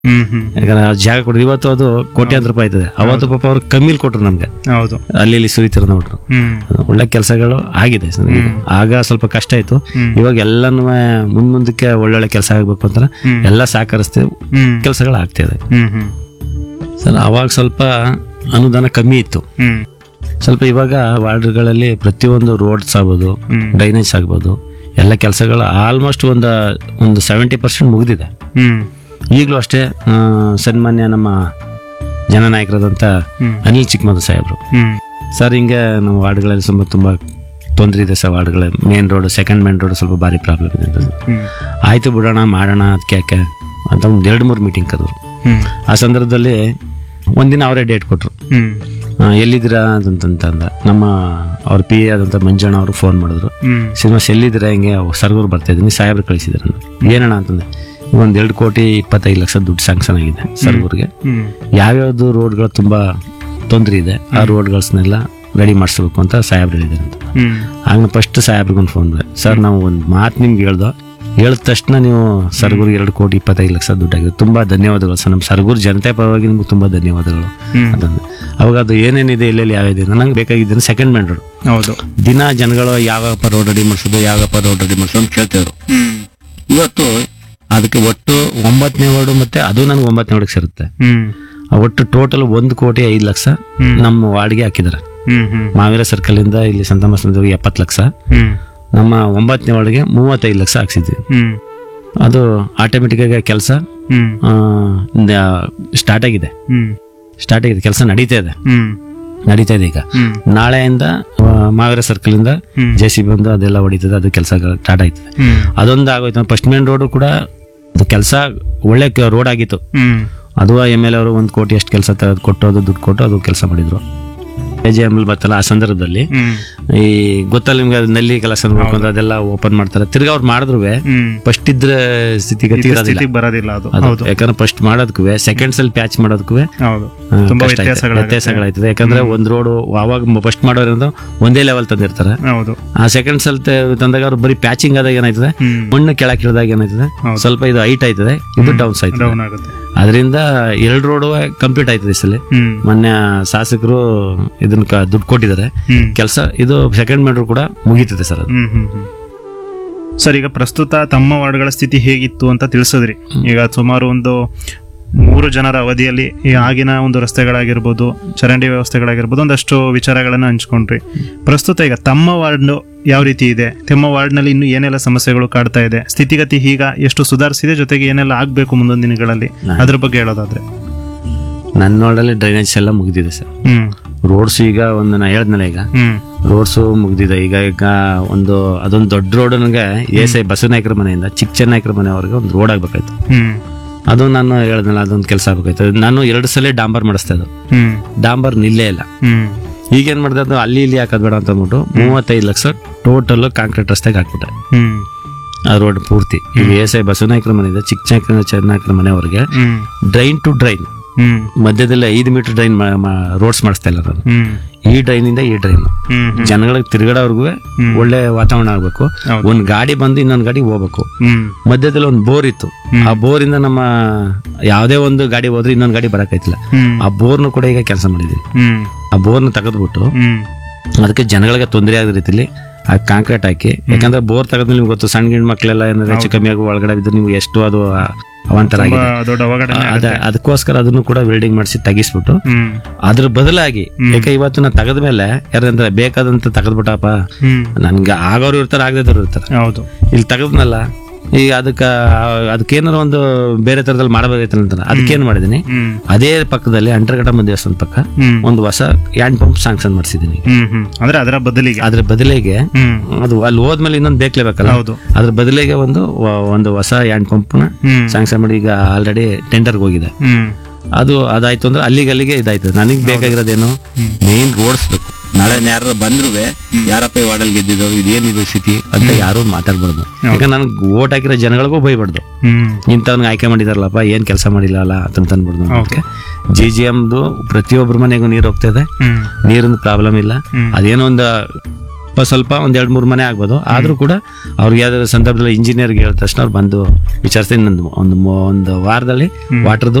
ಹ್ಮ್ ಹ್ಮ್ ಯಾಕಂದ್ರೆ ಆ ಜಾಗ ಕೊಡ್ರಿ ಇವತ್ತು ಅದು ಕೋಟ್ಯಾಂತರ ರೂಪಾಯಿ ಆಯ್ತದೆ ಅವತ್ತು ಪಾಪ ಅವ್ರು ಕಮ್ಮಿಲಿ ಕೊಟ್ರು ನಮ್ಗೆ ಹೌದು ಅಲ್ಲಿ ಇಲ್ಲಿ ಸುರಿತಿರ ನೋಡ್ರು ಹ್ಮ್ ಒಳ್ಳೆ ಕೆಲಸಗಳು ಆಗಿದೆ ಸರ್ ಈಗ. ಆಗ ಸ್ವಲ್ಪ ಕಷ್ಟ ಆಯ್ತು ಹ್ಮ್. ಇವಾಗ ಎಲ್ಲಾನು ಮುಂದ್ ಮುಂದಕ್ಕೆ ಒಳ್ಳೊಳ್ಳೆ ಕೆಲಸ ಆಗ್ಬೇಕು ಅಂತ ಹ್ಮ್. ಎಲ್ಲ ಸಹಕರಿಸ್ತೇವೆ ಹ್ಮ್ ಕೆಲಸಗಳು ಆಗ್ತಿದೆ ಹ್ಮ್ ಹ್ಮ್ ಸರ್ ಅವಾಗ ಸ್ವಲ್ಪ ಅನುದಾನ ಕಮ್ಮಿ ಇತ್ತು ಹ್ಮ್ ಸ್ವಲ್ಪ ಇವಾಗ ವಾರ್ಡ್ಗಳಲ್ಲಿ ಪ್ರತಿಯೊಂದು ರೋಡ್ಸ್ ಆಗ್ಬೋದು ಹ್ಮ್. ಡ್ರೈನೇಜ್ ಆಗ್ಬೋದು ಎಲ್ಲ ಕೆಲಸಗಳು ಆಲ್ಮೋಸ್ಟ್ ಒಂದು ಒಂದು ಸೆವೆಂಟಿ ಪರ್ಸೆಂಟ್ ಮುಗಿದಿದೆ ಹ್ಮ್ ಈಗಲೂ ಅಷ್ಟೇ ಆ, ಸನ್ಮಾನ್ಯ ನಮ್ಮ ಜನನಾಯಕರಾದಂಥ ಹ್ಮ್. ಅನಿಲ್ ಚಿಕ್ಕಮದ ಸಾಹೇಬರು ಹ್ಮ್ ಸರ್ ಹಿಂಗೆ ನಮ್ಮ ವಾರ್ಡ್ಗಳಲ್ಲಿ ತುಂಬ ತುಂಬ ತೊಂದರೆ ಇದೆ ಸರ್ ವಾರ್ಡ್ಗಳ main road second main road ಸ್ವಲ್ಪ ಭಾರಿ ಪ್ರಾಬ್ಲಮ್ ಇದೆ ಅಂತ. ಹ್ಮ್ ಆಯ್ತು ಬಿಡೋಣ ಮಾಡೋಣ ಅದಕ್ಕೆ ಯಾಕೆ ಅಂತ ಒಂದು ಎರಡು ಮೂರು ಮೀಟಿಂಗ್ ಕರೆದ್ರು ಹ್ಮ್ ಆ ಸಂದರ್ಭದಲ್ಲಿ ಒಂದಿನ ಅವರೇ ಡೇಟ್ ಕೊಟ್ಟರು ಹ್ಮ್ ಎಲ್ಲಿದ್ದೀರಾ ಅಂತಂತ ಅಂದ ನಮ್ಮ ಅವ್ರ ಪಿ ಎ ಆದಂಥ ಮಂಜಣ್ಣ ಅವರು ಫೋನ್ ಮಾಡಿದ್ರು ಹ್ಮ್ ಶ್ರೀನಿವಾಸ್ ಎಲ್ಲಿದ್ದೀರಾ ಹಿಂಗೆ ಸರ್ಗೂರು ಬರ್ತಾ ಇದ್ದೀನಿ ಸಾಹೇಬ್ರು ಕಳಿಸಿದ್ರು ಏನಣ್ಣ ಅಂತಂದೆ ಒಂದು ಎರಡು ಕೋಟಿ ಇಪ್ಪತ್ತೈದು ಲಕ್ಷ ದುಡ್ಡು ಸ್ಯಾಂಕ್ಷನ್ ಆಗಿದೆ ಸರ್ಗೂರ್ಗೆ ಹ್ಮ್ ಯಾವ್ಯಾವ್ದು ರೋಡ್ಗಳು ತುಂಬ ತೊಂದರೆ ಇದೆ ಆ ರೋಡ್ಗಳನ್ನೆಲ್ಲ ರೆಡಿ ಮಾಡಿಸ್ಬೇಕು ಅಂತ ಸಾಹೇಬ್ರು ಹೇಳಿದ್ದಾರೆ ಅಂತ ಹ್ಮ್ ಆಗ ಫಸ್ಟ್ ಸಾಹೇಬ್ರಿಗೊಂದು ಫೋನ್ ಮಾಡಿದೆ ಸರ್ ನಾವು ಒಂದು ಮಾತು ನಿಮ್ಗೆ ಹೇಳ್ದೋ ಹೇಳಿದ ತಕ್ಷಣ ನೀವು ಸರ್ಗೂರ್ಗೆ ಎರಡು ಕೋಟಿ ಇಪ್ಪತ್ತೈದು ಲಕ್ಷ ದುಡ್ಡಾಗಿದೆ ತುಂಬ ಧನ್ಯವಾದಗಳು ಸರ್ ನಮ್ಮ ಸರ್ಗೂರು ಜನತೆ ಪರವಾಗಿ ನಿಮ್ಗೆ ತುಂಬ ಧನ್ಯವಾದಗಳು ಹ್ಮ್. ಅಂತಂದೆ ಅವಾಗ ಅದು ಏನೇನಿದೆ ಎಲ್ಲೆಲ್ಲಿ ಯಾವ್ಯಾವ್ದು ನಂಗೆ ಬೇಕಾಗಿದ್ದೇನೆ ಸೆಕೆಂಡ್ ಮ್ಯಾನ್ ರೋಡ್ ಹೌದು ದಿನ ಜನಗಳು ಯಾವಪ್ಪ ರೋಡ್ ರೆಡಿ ಮಾಡಿಸೋದು ಯಾವಪ್ಪ ರೋಡ್ ರೆಡಿ ಮಾಡಿಸೋದು ಅಂತ ಕೇಳ್ತಿದ್ರು ಹ್ಮ್ ಇವತ್ತು ಅದಕ್ಕೆ ಒಟ್ಟು ಒಂಬತ್ತನೇ ವಾರ್ಡು ಮತ್ತೆ ಅದು ನನಗೆ ಒಂಬತ್ತನೇ ವಾರ್ಡಿಗೆ ಸೇರುತ್ತೆ ಹ್ಮ್ ಆ ಒಟ್ಟು ಟೋಟಲ್ ಒಂದು ಕೋಟಿ ಐದು ಲಕ್ಷ ಹ್ಮ್. ನಮ್ಮ ವಾರ್ಡ್ಗೆ ಹಾಕಿದ್ದಾರೆ ಹ್ಮ್ ಹ್ಮ್ ಮಾವೇರ ಸರ್ಕಲ್ ಇಂದ ಇಲ್ಲಿ ಸಂತಮಾಸನದವರೆಗೆ ಎಪ್ಪತ್ತು ಲಕ್ಷ ಹ್ಮ್ ನಮ್ಮ ಒಂಬತ್ತನೇ ವಾರ್ಡ್ಗೆ ಮೂವತ್ತೈದು ಲಕ್ಷ ಹಾಕ್ಸಿದ್ವಿ ಹ್ಮ್ ಅದು ಆಟೋಮೆಟಿಕ್ ಆಗಿ ಕೆಲಸ ಹ್ಮ್ ಸ್ಟಾರ್ಟ್ ಆಗಿದೆ ಹ್ಮ್ ಸ್ಟಾರ್ಟ್ ಆಗಿದೆ ಕೆಲಸ ನಡೀತಾ ಇದೆ ಹ್ಮ್ ನಡೀತಾ ಇದೆ ಈಗ ಹ್ಮ್ ನಾಳೆಯಿಂದ ಆ, ಮಾವೇರ ಸರ್ಕಲ್ ಇಂದ ಹ್ಮ್. ಜೆ ಸಿ ಬಂದು ಅದೆಲ್ಲ ಹೊಡಿತದೆ ಅದು ಕೆಲಸ ಸ್ಟಾರ್ಟ್ ಆಯ್ತದೆ ಹ್ಮ್ ಅದೊಂದು ಆಗೋಯ್ತು ಫಸ್ಟ್ ಮೇನ್ ರೋಡು ಕೂಡ ಅದು ಕೆಲಸ ಒಳ್ಳೆ ರೋಡ್ ಆಗಿತ್ತು ಹ್ಮ್ ಅದು ಎಮ್ ಎಲ್ ಅವರು ಒಂದು ಕೋಟಿ ಅಷ್ಟು ಕೆಲಸ ತೆಗೆದು ಕೊಟ್ಟು ಅದು ದುಡ್ಡು ಕೊಟ್ಟು ಅದು ಕೆಲಸ ಮಾಡಿದ್ರು ಎ ಜೆ ಎಮ್ ಎಲ್ ಬತ್ತಲ್ಲ ಆ ಸಂದರ್ಭದಲ್ಲಿ ಹ್ಮ್ ಈ ಗೊತ್ತಲ್ಲ ನಿಮ್ಗೆ ಅದು ನಲ್ಲಿ ಕೆಲಸ ನೋಡ್ಬೇಕು ಅಂತ ಅದೆಲ್ಲ ಓಪನ್ ಮಾಡ್ತಾರೆ ತಿರ್ಗಾ ಅವ್ರು ಮಾಡಿದ್ರು ಹ್ಮ್ ಫಸ್ಟ್ ಇದ್ರ ಸ್ಥಿತಿಗತಿ ಇರೋದಿಲ್ಲ ಸ್ಥಿತಿಗೆ ಬರೋದಿಲ್ಲ ಅದು ಅದು ಹೌದು ಯಾಕಂದ್ರೆ ಫಸ್ಟ್ ಮಾಡೋದಕ್ಕೂ ಸೆಕೆಂಡ್ಸ್ ಅಲ್ಲಿ ಪ್ಯಾಚ್ ಮಾಡೋದಕ್ಕೂ ಹೌದು ತುಂಬಾ ವ್ಯತ್ಯಾಸಗಳಾಗುತ್ತೆ. ವ್ಯತ್ಯಾಸಗಳಾಯ್ತದೆ ಯಾಕಂದ್ರೆ ಒಂದ್ ರೋಡ್ ಅವಾಗ ಫಸ್ಟ್ ಮಾಡೋದ್ರಿಂದ ಒಂದೇ ಲೆವೆಲ್ ತಂದಿರ್ತಾರೆ ಹೌದು ಆ ಸೆಕೆಂಡ್ಸ್ ಅಲ್ಲಿ ತ- ತಂದಾಗ ಅವ್ರು ಬರೀ ಪ್ಯಾಚಿಂಗ್ ಆದಾಗ ಏನಾಯ್ತದೆ ಹ್ಮ್ ಮಣ್ಣು ಕೆಳಕ್ಕೆ ಇಳಿದಾಗ ಏನಾಯ್ತದೆ ಹೌದು. ಸ್ವಲ್ಪ ಇದು ಹೈಟ್ ಆಯ್ತದೆ ಇದು ಡೌನ್ಸ್ ಆಯ್ತದೆ ಡೌನ್ ಆಗುತ್ತೆ ಅದರಿಂದ ಎರಡು ರೋಡು ಕಂಪ್ಲೀಟ್ ಆಯ್ತದೆ ಈ ಸಲ ಹ್ಮ್ ಮೊನ್ನೆ ಶಾಸಕರು ಇದನ್ನ ಕ- ದುಡ್ಡು ಕೊಟ್ಟಿದ್ದಾರೆ ಹ್ಮ್ ಕೆಲಸ ಇದು ಸೆಕೆಂಡ್ ಮೆಟ್ರೋ ಕೂಡ ಮುಗೀತದೆ ಸರ್ ಅದು ಹ್ಮ್ ಹ್ಮ್ ಹ್ಮ್ ಸರ್ ಈಗ ಪ್ರಸ್ತುತ ತಮ್ಮ ವಾರ್ಡ್ಗಳ ಸ್ಥಿತಿ ಹೇಗಿತ್ತು ಅಂತ ತಿಳಿಸಿದ್ರಿ ಈಗ ಸುಮಾರು ಒಂದು ಮೂರು ಜನರ ಅವಧಿಯಲ್ಲಿ ಈ ಆಗಿನ ಒಂದು ರಸ್ತೆಗಳಾಗಿರ್ಬೋದು ಚರಂಡಿ ವ್ಯವಸ್ಥೆಗಳಾಗಿರ್ಬೋದು ಒಂದಷ್ಟು ವಿಚಾರಗಳನ್ನು ಹಂಚ್ಕೊಂಡ್ರಿ ಪ್ರಸ್ತುತ ಈಗ ತಮ್ಮ ವಾರ್ಡ್ ಯಾವ ರೀತಿ ಇದೆ ತಮ್ಮ ವಾರ್ಡ್ನಲ್ಲಿ ಇನ್ನು ಏನೆಲ್ಲ ಸಮಸ್ಯೆಗಳು ಕಾಡ್ತಾ ಇದೆ ಸ್ಥಿತಿಗತಿ ಈಗ ಎಷ್ಟು ಸುಧಾರಿಸಿದೆ ಜೊತೆಗೆ ಏನೆಲ್ಲ ಆಗ್ಬೇಕು ಮುಂದೊಂದು ದಿನಗಳಲ್ಲಿ ಅದ್ರ ಬಗ್ಗೆ ಹೇಳೋದಾದ್ರೆ ನನ್ನ ನೋಡಲ್ಲಿ ಡ್ರೈನೇಜ್ ಎಲ್ಲ ಮುಗಿದಿದೆ ಸರ್ ಹ್ಮ್ ರೋಡ್ಸ್ ಈಗ ಒಂದು ನಾ ಹೇಳ್ದನಲ್ಲ ಈಗ ಹ್ಮ್ ರೋಡ್ಸು ಮುಗ್ದಿದೆ ಈಗ ಈಗ ಒಂದು ಅದೊಂದು ದೊಡ್ಡ ರೋಡ್ ನನಗೆ ಎಸ್ ಐ ಬಸವನಾಯಕರ ಮನೆಯಿಂದ ಚಿಕ್ಕ ಚೆನ್ನನಾಯಕರ ಮನೆವರೆಗೆ ಒಂದು ರೋಡ್ ಆಗ್ಬೇಕಾಯ್ತು ಹ್ಮ್ ಅದು ನಾನು ಹೇಳ್ದನಲ್ಲ ಅದೊಂದು ಕೆಲಸ ಆಗ್ಬೇಕಾಯ್ತು ನಾನು ಎರಡು ಸಲ ಡಾಂಬರ್ ಮಾಡಿಸ್ತಾ ಇದ್ದು ಹ್ಮ್ ಡಾಂಬರ್ ನಿಲ್ಲೇ ಇಲ್ಲ ಹ್ಮ್ ಈಗೇನ್ ಮಾಡಿದೆ ಅದು ಅಲ್ಲಿ ಇಲ್ಲಿ ಹಾಕೋದ್ ಬೇಡ ಅಂತ ಅಂದ್ಬಿಟ್ಟು ಮೂವತ್ತೈದು ಲಕ್ಷ ಟೋಟಲ್ ಕಾಂಕ್ರೀಟ್ ರಸ್ತೆಗೆ ಹಾಕ್ಬಿಟ್ಟೆ ಹ್ಮ್ ಆ ರೋಡ್ ಪೂರ್ತಿ ಈಗ ಎಸ್ ಐ ಬಸವನಾಯಕರ ಮನೆಯಿಂದ ಚಿಕ್ಕ ಚೆನ್ನ ಚೆನ್ನನಾಯಕರ ಮನೆವರೆಗೆ ಹ್ಮ್ ಡ್ರೈನ್ ಟು ಡ್ರೈನ್ ಹ್ಮ್ ಮಧ್ಯದಲ್ಲಿ ಐದು ಮೀಟರ್ ಡ್ರೈನ್ ರೋಡ್ಸ್ ಮಾಡಿಸ್ತಾ ಇಲ್ಲ ನಾನು ಹ್ಮ್ ಈ ಡ್ರೈನ್ ಇಂದ ಈ ಡ್ರೈನ್ ಹ್ಮ್ ಹ್ಮ್ ಜನಗಳಿಗೆ ತಿರುಗಾಡೋರ್ಗು ಒಳ್ಳೆ ವಾತಾವರಣ ಆಗ್ಬೇಕು ಹೌದು. ಒಂದ್ ಗಾಡಿ ಬಂದು ಇನ್ನೊಂದ್ ಗಾಡಿ ಹೋಗ್ಬೇಕು ಹ್ಮ್ ಮಧ್ಯದಲ್ಲಿ ಒಂದು ಬೋರ್ ಇತ್ತು ಆ ಬೋರ್ ಇಂದ ನಮ್ಮ ಯಾವುದೇ ಒಂದು ಗಾಡಿ ಹೋದ್ರೆ ಇನ್ನೊಂದು ಗಾಡಿ ಬರಕಾಯ್ತಿಲ್ಲ ಹ್ಮ್ ಆ ಬೋರ್ನು ಕೂಡ ಈಗ ಕೆಲಸ ಮಾಡಿದೀನಿ ಹ್ಮ್ ಆ ಬೋರ್ನ ತೆಗೆದ್ಬಿಟ್ಟು ಹ್ಮ್ ಅದಕ್ಕೆ ಜನಗಳಿಗೆ ತೊಂದರೆ ಆಗದ ರೀತಿಲಿ ಆ ಕಾಂಕ್ರೀಟ್ ಹಾಕಿ ಯಾಕಂದ್ರೆ ಬೋರ್ ತೆಗೆದ್ಮೇಲೆ ನಿಮ್ಗೆ ಗೊತ್ತು ಸಣ್ಣ ಗಿಣ್ಣ ಮಕ್ಕಳೆಲ್ಲ ಏನಾದ್ರು ಹೆಚ್ಚು ಕಮ್ಮಿ ಆಗಿ ಒಳಗಡೆ ಬಿದ್ದು ನೀವು ಎಷ್ಟು ಅದು ಆ- ಅವಾಂತರ ತುಂಬಾ ಆಗಿದೆ ದೊಡ್ಡ ಅವಘಡ ಅದ ಅದಕ್ಕೋಸ್ಕರ ಅದನ್ನು ಕೂಡ ವೆಲ್ಡಿಂಗ್ ಮಾಡಿಸಿ ತೆಗಿಸ್ಬಿಟ್ಟು ಹ್ಮ್ ಅದ್ರ ಬದಲಾಗಿ ಯಾಕೆ ಇವತ್ತು ನಾ ತೆಗೆದ ಮೇಲೆ ಯಾರಂದ್ರೆ ಬೇಕಾದಂತ ತೆಗೆದ್ಬಿಟ್ಟಪ್ಪ ಹ್ಮ್ ನನ್ಗೆ ಆಗೋರು ಇರ್ತಾರೆ ಆಗದಿದ್ರು ಇರ್ತಾರೆ ಹೌದು ಇಲ್ಲಿ ತೆಗೆದ್ನಲ್ಲ ಈಗ ಅದಕ್ಕೆ ಅದಕ್ಕೇನಾರ ಒಂದು ಬೇರೆ ತರದಲ್ಲಿ ಮಾಡಬೇಕಾಯ್ತಲ್ಲ ಅಂತ ಅದಕ್ಕೇನು ಮಾಡಿದೀನಿ ಹ್ಮ್ ಅದೇ ಪಕ್ಕದಲ್ಲಿ ಅಂಟರ್ಘಟಮ್ಮ ದೇವಸ್ಥಾನ ಪಕ್ಕ ಹ್ಮ್ ಒಂದು ಹೊಸ ಹ್ಯಾಂಡ್ ಪಂಪ್ ಸಾಂಕ್ಷನ್ ಮಾಡಿಸಿದ್ದೀನಿ ಹ್ಮ್ ಹ್ಮ್ ಅಂದ್ರೆ ಅದರ ಬದಲಿಗೆ ಅದ್ರ ಬದಲಿಗೆ ಹ್ಮ್ ಅದು ಅಲ್ಲಿ ಹೋದ್ಮೇಲೆ ಇನ್ನೊಂದು ಬೇಕಲೇಬೇಕಲ್ಲ ಹೌದು ಅದ್ರ ಬದಲಿಗೆ ಒಂದು ವ- ಒಂದು ಹೊಸ ಹ್ಯಾಂಡ್ ಪಂಪ್ನ ಹ್ಮ್ ಸಾಂಕ್ಷನ್ ಮಾಡಿ ಈಗ ಆಲ್ರೆಡಿ ಟೆಂಡರ್ಗೆ ಹೋಗಿದೆ ಹ್ಮ್ ಅದು ಅದಾಯ್ತು ಅಂದ್ರೆ ಅಲ್ಲಿಗೆ ಅಲ್ಲಿಗೆ ಇದಾಯ್ತು ನನಗೆ ಬೇಕಾಗಿರೋದೇನು ಮೇನ್ ರೋಡ್ಸ್ ಬೇಕು ನಾಳೆ ಯಾರು ಬಂದ್ರು ಯಾರಪ್ಪ ಈ ವಾರ್ಡಲ್ಲಿ ಗೆದ್ದಿದ್ದು ಇದೇನಿದು ಸ್ಥಿತಿ ಅಂತ ಯಾರು ಮಾತಾಡ್ಬಾರ್ದು ಯಾಕಂದ್ರೆ ನನಗೆ ಓಟ್ ಹಾಕಿರೋ ಜನಗಳಿಗೂ ಬೈಬಾರ್ದು ಹ್ಮ್ ಇಂಥವ್ನಿಗೆ ಆಯ್ಕೆ ಮಾಡಿದಾರಲ್ಲಪ್ಪ ಏನ್ ಕೆಲಸ ಮಾಡಿಲ್ಲ ಅಲ್ಲ ಅಂತ ಅನ್ಬಿಡ್ದು ಅದಕ್ಕೆ ಜಿ ಜಿ ಎಮ್ದು ಪ್ರತಿಯೊಬ್ಬರ ಮನೆಗೂ ನೀರು ಹೋಗ್ತಾ ಇದೆ ಹ್ಮ್ ನೀರಿನ ಪ್ರಾಬ್ಲಮ್ ಇಲ್ಲ ಹ್ಮ್. ಅದೇನೋ ಒಂದು ಸ್ವಲ್ಪ ಸ್ವಲ್ಪ ಒಂದ್ ಎರಡ್ ಮೂರ್ ಮನೆ ಆಗ್ಬೋದು ಆದ್ರೂ ಕೂಡ ಅವ್ರಿಗೆ ಯಾವ್ದಾದ್ರು ಸಂದರ್ಭದಲ್ಲಿ ಇಂಜಿನಿಯರ್ಗೆ ಹೇಳಿದ ತಕ್ಷಣ ಅವ್ರು ಬಂದು ವಿಚಾರಿಸಿ ಇನ್ನೊಂದು ಒಂದು ಒಂದು ವಾರದಲ್ಲಿ ವಾಟರ್ದು